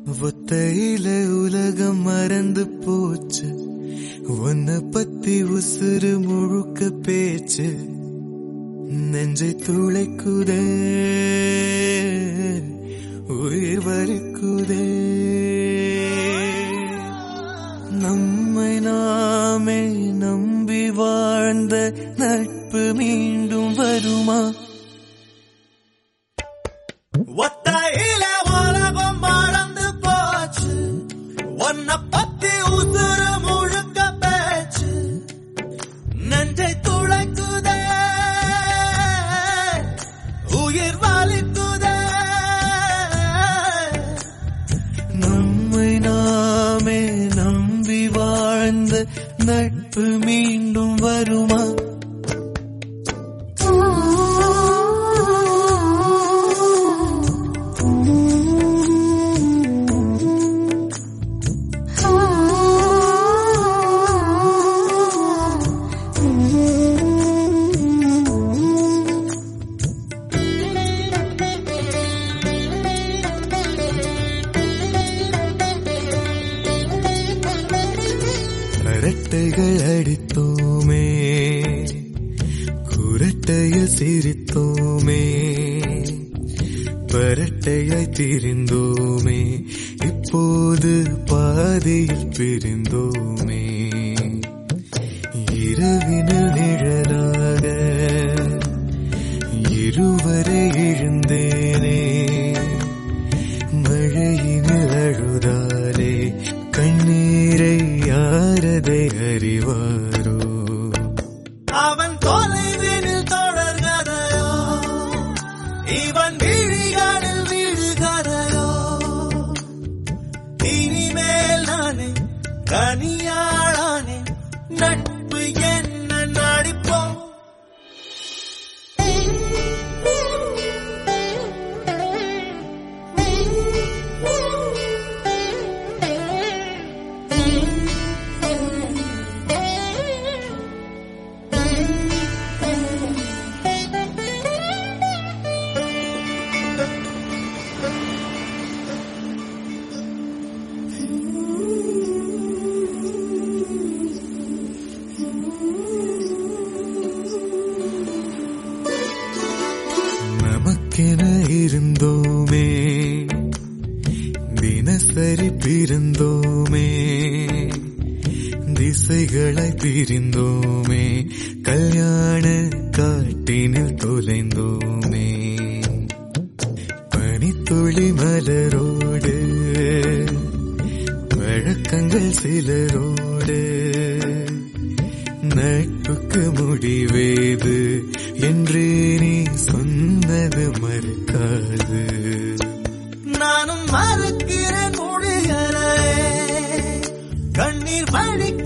ஒத்தையில உலகம் மறந்து போச்சு உன்னை பத்தி உசுறு முழுக்க பேச்சு நெஞ்சை துளைக்குதே உயிர் வலிக்குதே நம்மை நாமே நம்பி வாழ்ந்த நட்பு மீண்டும் வருமா ஒத்தையில உலகம் மறந்து போச்சு உன்னை பத்தி உசுறு முழுக்க பேச்சு நெஞ்சை துளைக்குதே உயிர் வலிக்குதே நம்மை நாமே நம்பி வாழ்ந்த நட்பு மீண்டும் வருமா அரட்டைகள் அடித்தோமே குரட்டையில் சிரித்தோமே பரட்டையாய் திரிந்தோமே இப்போது பாதியில் பிரிந்தோமே இரவினில் நிழலாக இருவரை எழுந்தேனே மழையினில் அழுதாலே கண்ணீரை யாரதை அறிவாரோ அவன் தொலைவினில் தொடர்கதையோ இவன் விழிகளில் விழுகதையோ இனிமேல் நானே கனியாளானே நட்பு என்ன நடிப்போம் நமக்கென இருந்தோமே தினசரி பிறந்தோமே திசைகளை பிரிந்தோமே கல்யாண காட்டினில் தொலைந்தோமே பனித்துளி மலரோடு வழக்கங்கள் சிலரோடு நட்புக்கு முடிவேது என்று நீ சொன்னது மறுக்காது நானும் மறுக்கிறேன் மொழிகளே கண்ணீர் வழி